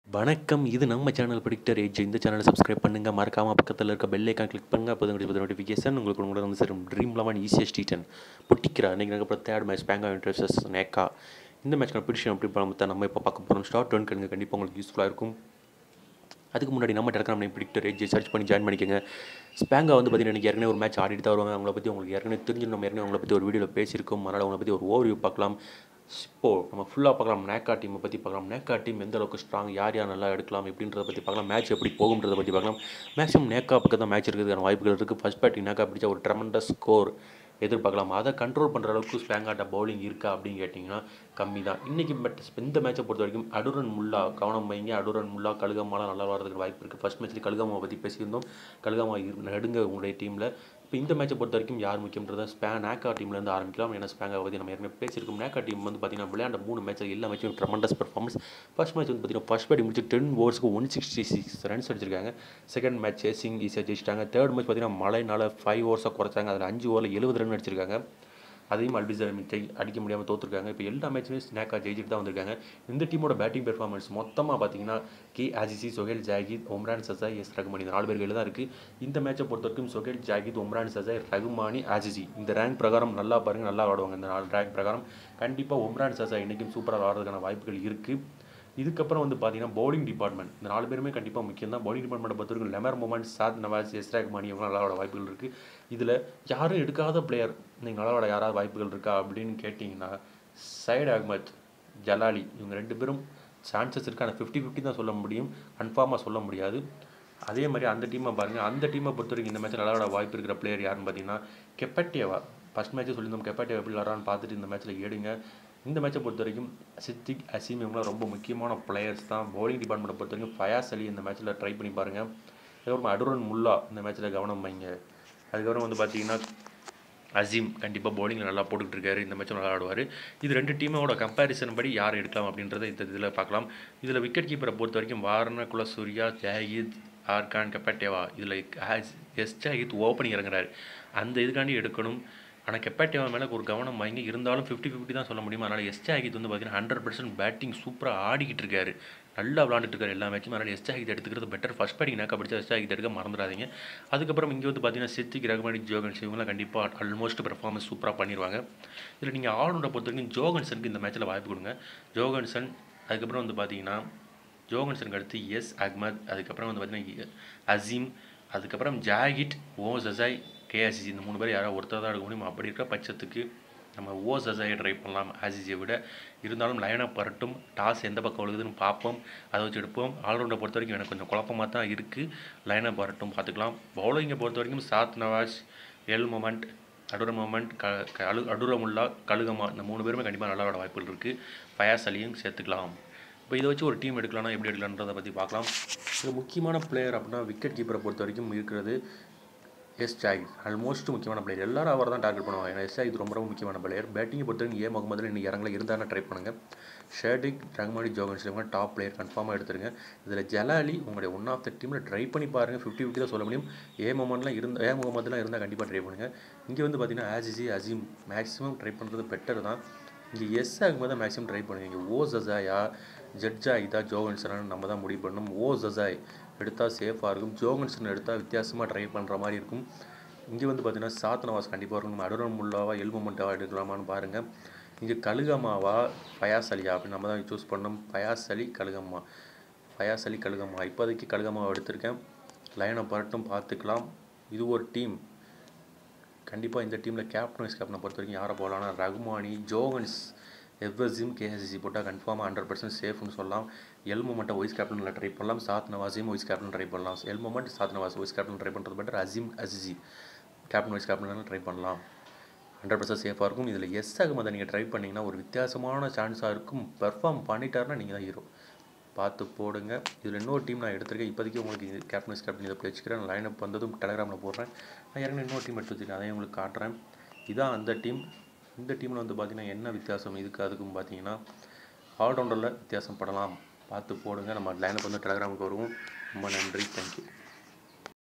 வணக்கம் இது நம்ம சேனல் ப்ரிடிக்டர் ஏஜ் இந்த சேனலை சப்ஸ்கிரைப் பண்ணுங்கள் மறக்காமல் பக்கத்தில் இருக்க பெல் ஐக்கான் கிளிக் பண்ணுங்கள் அப்போ உங்களுக்கு நோட்டிஃபிகேஷன் உங்களுக்கு கூட வந்து சார் ட்ரீம் லெவன் ஈஸியஸ்ட் டீட்டன் பொட்டிக்கிறா இன்றைக்கி நாங்கள் அப்புறம் தேர்ட் மேட்ச் பேங்கா இன்ட்ரெஸ்டஸ் நேக்கா இந்த மேட்ச் பிடிச்சி எப்படி பண்ண நம்ம இப்போ பார்க்க போகிறோம் ஸ்டார்ட் ஒன் கணுங்க கண்டிப்பாக உங்களுக்கு யூஸ்ஃபுல்லாக இருக்கும் அதுக்கு முன்னாடி நம்ம Telegram name predictor age search பண்ணி ஜாயின் பண்ணிக்கோங்க ஸ்பேங்கா வந்து பார்த்தீங்கன்னா எனக்கு ஏற்கனவே ஒரு மேட்ச் ஆடிட்டு தான் வருவாங்க அவங்கள பற்றி உங்களுக்கு ஏற்கனவே தெரிஞ்சு நம்ம ஏற்கனவே அவங்கள பற்றி ஒரு வீடியோவில் பேசியிருக்கோம் அதனால் அவங்கள பற்றி ஒரு ஓவர்வியூ பார்க்கலாம் இப்போது நம்ம ஃபுல்லாக பார்க்கலாம் நேக்கா டீமை பற்றி பார்க்கலாம் நேக்கா டீம் எந்த அளவுக்கு ஸ்ட்ராங் யார் யார் நல்லா எடுக்கலாம் எப்படின்றத பற்றி பார்க்கலாம் மேட்ச் எப்படி போகுன்றத பற்றி பார்க்கலாம் மேக்ஸிமம் நேக்கா பக்கம் தான் மேட்ச் இருக்கிறதுக்கான வாய்ப்புகள் இருக்குது ஃபஸ்ட் பேட்டிங் நேக்கா பிடிச்ச ஒரு ட்ரெமண்டஸ் ஸ்கோர் எதிர்பார்க்கலாம் அதை கண்ட்ரோல் பண்ணுற அளவுக்கு ஸ்பேங்காட்ட பவுலிங் இருக்கா அப்படின்னு கேட்டிங்கன்னா கம்மி தான் இன்றைக்கி பட் இந்த மேட்சை பொறுத்த வரைக்கும் அடுரன் முல்லா கவனம் வைங்க அடுரன் முல்லா கழுகமாலாம் நல்லா வரதுக்கு வாய்ப்பு இருக்குது ஃபஸ்ட் மேட்ச்சில் கழுகமாவை பற்றி பேசியிருந்தோம் கழுகமா இரு நடுங்க உங்களுடைய டீமில் இப்போ இந்த மேட்சை பொறுத்த வரைக்கும் யார் முக்கியன்றத ஸ்பே நேக்கா டீம்லேருந்து ஆரம்பிக்கலாம் ஏன்னா ஸ்பேங்கா பற்றி நம்ம ஏற்கனவே பேசியிருக்கோம் நேக்கா டீம் வந்து பார்த்தீங்கன்னா விளையாண்ட மூணு மேட்ச்சில் எல்லா மேட்சும் ட்ரமண்டஸ் பர்ஃபார்மன்ஸ் ஃபர்ஸ்ட் மேட்ச் வந்து பார்த்தீங்கன்னா ஃபர்ஸ்ட் பேட்டிங் முடிச்சு டென் ஓவர்ஸ்க்கு ஒன் சிக்ஸ்டி சிக்ஸ் ரன்ஸ் அடிச்சிருக்காங்க செகண்ட் மேட்ச் சேசிங் ஈஸியாக ஜெயிச்சிட்டாங்க தேர்ட் மேட்ச் பார்த்தீங்கன்னா மழைனால ஃபைவ் ஓவர்ஸாக குறைச்சாங்க அதில் அஞ்சு ஓவரில் எழுபது ரன் அடிச்சிருக்காங்க அதையும் அல்பிசர் ஜெய் அடிக்க முடியாமல் தோற்றுருக்காங்க இப்போ எல்லா மேட்சுமே ஸ்னாக்கா ஜெயிச்சுட்டு தான் வந்திருக்காங்க இந்த டீமோட பேட்டிங் பெர்ஃபார்மன்ஸ் மொத்தமாக பார்த்தீங்கன்னா கே ஆஜிசி சொஹேல் ஜாகித் ஒம்ரான் சசாய் எஸ் ரகுமானி இந்த நாலு பேர்கள் தான் இருக்குது இந்த மேட்சை பொறுத்த வரைக்கும் சொஹேல் ஜாகித் ஒம்ரான் சசாய் ரகுமானி ஆஜிசி இந்த ரேங்க் பிரகாரம் நல்லா பாருங்கள் நல்லா ஆடுவாங்க இந்த நாலு ரேங்க் பிரகாரம் கண்டிப்பாக ஒம்ரான் சசாய் இன்றைக்கும் சூப்பராக ஆடுறதுக்கான வாய்ப்புகள் இருக்குது இதுக்கப்புறம் வந்து பார்த்தீங்கன்னா பவுலிங் டிபார்ட்மெண்ட் இந்த நாலு பேருமே கண்டிப்பாக முக்கியம் தான் பவுலிங் டிபார்ட்மெண்ட்டை பொறுத்த வரைக்கும் லெமர் மூமெண்ட் சாத் நவாஸ் எஸ்ராக் மணி இவங்க நல்லா விட வாய்ப்புகள் இருக்குது இதில் யாரும் எடுக்காத பிளேயர் நீங்கள் நல்லா விட யாராவது வாய்ப்புகள் இருக்கா அப்படின்னு கேட்டிங்கன்னா சைடு அகமத் ஜலாலி இவங்க ரெண்டு பேரும் சான்சஸ் இருக்குது ஆனால் ஃபிஃப்டி ஃபிஃப்டி தான் சொல்ல முடியும் கன்ஃபார்மாக சொல்ல முடியாது அதே மாதிரி அந்த டீமை பாருங்கள் அந்த டீமை பொறுத்த வரைக்கும் இந்த மேட்ச்சில் விளாட வாய்ப்பு இருக்கிற பிளேயர் யாருன்னு பார்த்தீங்கன்னா கெப்பட்டியவா ஃபஸ்ட் மேட்ச்சே சொல்லியிருந்தோம் கெப்பட்டியவா எப்படி விளாட்றான்னு பார்த்துட்டு இந்த மேட்ச்சில் எடுங்க இந்த மேட்சை பொறுத்த வரைக்கும் சித்திக் அசீம் இவங்களாம் ரொம்ப முக்கியமான பிளேயர்ஸ் தான் பவுலிங் டிபார்ட்மெண்ட்டை பொறுத்த வரைக்கும் ஃபயாஸ் அலி இந்த மேட்ச்சில் ட்ரை பண்ணி பாருங்கள் அதுக்கப்புறம் அடுரன் முல்லா இந்த மேட்ச்சில் கவனம் வைங்க அதுக்கப்புறம் வந்து பார்த்தீங்கன்னா அசீம் கண்டிப்பாக பவுலிங்கில் நல்லா போட்டுக்கிட்டு இருக்காரு இந்த மேட்ச்சும் நல்லா ஆடுவார் இது ரெண்டு டீமோட கம்பேரிசன் படி யார் எடுக்கலாம் அப்படின்றத இந்த இதில் பார்க்கலாம் இதில் விக்கெட் கீப்பரை பொறுத்த வரைக்கும் வாரண குலசூர்யா ஜாகித் ஆர்கான் கெப்பாட்டேவா இதில் எஸ் ஜாகித் ஓப்பனிங் இறங்குறாரு அந்த இதுக்காண்டி எடுக்கணும் ஆனால் கெப்பாட்டேவா மேலே ஒரு கவனம் வாங்கி இருந்தாலும் ஃபிஃப்டி ஃபிஃப்டி தான் சொல்ல முடியும் அதனால் எஸ் ஜாகித் வந்து பார்த்தீங்கன்னா ஹண்ட்ரட் பர்சன்ட் பேட்டிங் சூப்பராக ஆடிக்கிட்டு இருக்காரு நல்லா விளாண்டுட்டு இருக்காரு எல்லா மேட்சும் அதனால் எஸ் ஜாகித் எடுத்துக்கிறது பெட்டர் ஃபஸ்ட் பேட்டிங் நாக்கா பிடிச்சா எஸ் ஜாகித் எடுக்க மறந்துடாதீங்க அதுக்கப்புறம் இங்கே வந்து பார்த்தீங்கன்னா சித்திக் ரகுமானி ஜோகன்ஸ் இவங்களாம் கண்டிப்பாக ஆல்மோஸ்ட் பெர்ஃபார்மன்ஸ் சூப்பராக பண்ணிடுவாங்க இதில் நீங்கள் ஆல்ரவுண்டை பொறுத்த வரைக்கும் ஜோகன்சனுக்கு இந்த மேட்ச்சில் வாய்ப்பு கொடுங்க ஜோகன்சன் அதுக்கப்புறம் வந்து பார்த்தீங்கன்னா ஜோகன்சனுக்கு அடுத்து எஸ் அஹ்மத் அதுக்கப்புறம் வந்து பார்த்தீங்கன்னா அசீம் அதுக்கப்புறம் ஜாகிட் ஓ ஜசாய் கேஎஸ்சி இந்த மூணு பேர் யாராவது ஒருத்தர் தான் எடுக்க முடியும் அப்படி இருக்கிற பட்சத்துக்கு நம்ம ஓ ஜசாயை ட்ரை பண்ணலாம் ஆசிசியை விட இருந்தாலும் லைனாக பரட்டும் டாஸ் எந்த பக்கம் விழுகுதுன்னு பார்ப்போம் அதை வச்சு எடுப்போம் ஆல்ரவுண்டை பொறுத்த வரைக்கும் எனக்கு கொஞ்சம் குழப்பமாக தான் இருக்குது லைனாக பரட்டும் பார்த்துக்கலாம் பவுலிங்கை பொறுத்த வரைக்கும் சாத் நவாஸ் எல் மொமெண்ட் அடுர மொமெண்ட் க அழு அடுரமுல்லா கழுகமா இந்த மூணு பேருமே கண்டிப்பாக நல்லா விட வாய்ப்புகள் இருக்குது ஃபயாஸ் அலியும் சேர்த்துக்கலாம் இப்போ இதை வச்சு ஒரு டீம் எடுக்கலாம்னா எப்படி எடுக்கலான்றதை பற்றி பார்க்கலாம் இது முக்கியமான பிளேயர் அப்படின்னா விக்கெட் கீப்பரை பொறுத்த வரைக்கும் இருக்கிறது எஸ் ஜாகித் ஆல்மோஸ்ட் முக்கியமான பிளேயர் எல்லாரும் அவர் தான் டார்கெட் பண்ணுவாங்க ஏன்னா எஸ் ஜாகித் ரொம்ப ரொம்ப முக்கியமான பிளேயர் பேட்டிங்கை பொறுத்த வரைக்கும் ஏ முகமதில் இன்னும் இறங்கல இருந்தாலும் ட்ரை பண்ணுங்கள் ஷேடிக் ரங்கமாடி ஜோகன்ஸ் இவங்க டாப் பிளேயர் கன்ஃபார்மாக எடுத்துருங்க இதில் ஜலாலி உங்களுடைய ஒன் ஆஃப் த டீமில் ட்ரை பண்ணி பாருங்கள் ஃபிஃப்டி ஃபிஃப்டி தான் சொல்ல முடியும் ஏ முகமதுலாம் இருந்த ஏ முகமதுலாம் இருந்தால் கண்டிப்பாக ட்ரை பண்ணுங்கள் இங்கே வந்து பார்த்தீங்கன்னா ஆசிசி அசீம் மேக்ஸிமம் ட்ரை பண்ணுறது பெட்டர் தான் இங்கே எஸ் ஆகும்போது தான் மேக்ஸிமம் ட்ரை பண்ணுவீங்க இங்கே ஓ ஜசாயா ஜட்ஜா இதா ஜோகன்சன் நம்ம தான் முடிவு பண்ணணும் ஓ ஜசாய் எடுத்தால் சேஃபாக இருக்கும் ஜோகன்சன் எடுத்தால் வித்தியாசமாக ட்ரை பண்ணுற மாதிரி இருக்கும் இங்கே வந்து பார்த்தீங்கன்னா சாத்னவாஸ் கண்டிப்பாக இருக்கும் அடுரன் முல்லாவா எல் மொமெண்ட்டாவா எடுக்கலாமான்னு பாருங்கள் இங்கே கழுகம்மாவா ஃபயாஸ் அலியா அப்படின்னு நம்ம தான் சூஸ் பண்ணோம் ஃபயாஸ் அலி கழுகம்மா ஃபயாஸ் அலி கழுகம்மா இப்போதைக்கு கழுகம்மாவை எடுத்திருக்கேன் லைனை பரட்டும் பார்த்துக்கலாம் இது ஒரு டீம் கண்டிப்பாக இந்த டீமில் கேப்டன் வைஸ் கேப்டனை பொறுத்த வரைக்கும் யாரை போகலான்னா ரகுமானி ஜோகன்ஸ் எவ்வசிம் கேஎஸ்சி போட்டால் கன்ஃபார்மாக ஹண்ட்ரட் பர்சன்ட் சேஃப்னு சொல்லலாம் எல் மொமெண்ட்டை வைஸ் கேப்டனில் ட்ரை பண்ணலாம் சாத் நவாஸையும் வைஸ் கேப்டன் ட்ரை பண்ணலாம் L Momand Saad Nawaz vice captain try பண்ணுறது better Azeem Azizi captain vice கேப்டனாலும் ட்ரை பண்ணலாம் ஹண்ட்ரட் பர்சன்ட் சேஃபாக இருக்கும் இதில் எஸ் ஆகும்போது நீங்கள் ட்ரை பண்ணிங்கன்னா ஒரு வித்தியாசமான சான்ஸாக இருக்கும் பெர்ஃபார்ம் பண்ணிட்டாருன்னா நீங்கள் தான் ஹீரோ பார்த்து போடுங்க இதில் இன்னொரு டீம் நான் எடுத்திருக்கேன் இப்போதைக்கு உங்களுக்கு கேப்டன் வைஸ் கேப்டன் இதை வச்சுக்கிறேன் லைனப் வந்ததும் டெலகிராமில் போடுறேன் நான் ஏற்கனவே இன்னொரு டீம் எடுத்து வச்சுருக்கேன் அதையும் உங்களுக்கு காட்டுறேன் இதான் அந்த டீம் இந்த டீமில் வந்து பார்த்திங்கன்னா என்ன வித்தியாசம் இதுக்கு அதுக்கும் பார்த்தீங்கன்னா ஆல்ரவுண்டரில் வித்தியாசம் படலாம் பார்த்து போடுங்க நம்ம லைனப் வந்து டெலகிராமுக்கு வருவோம் ரொம்ப நன்றி தேங்க்யூ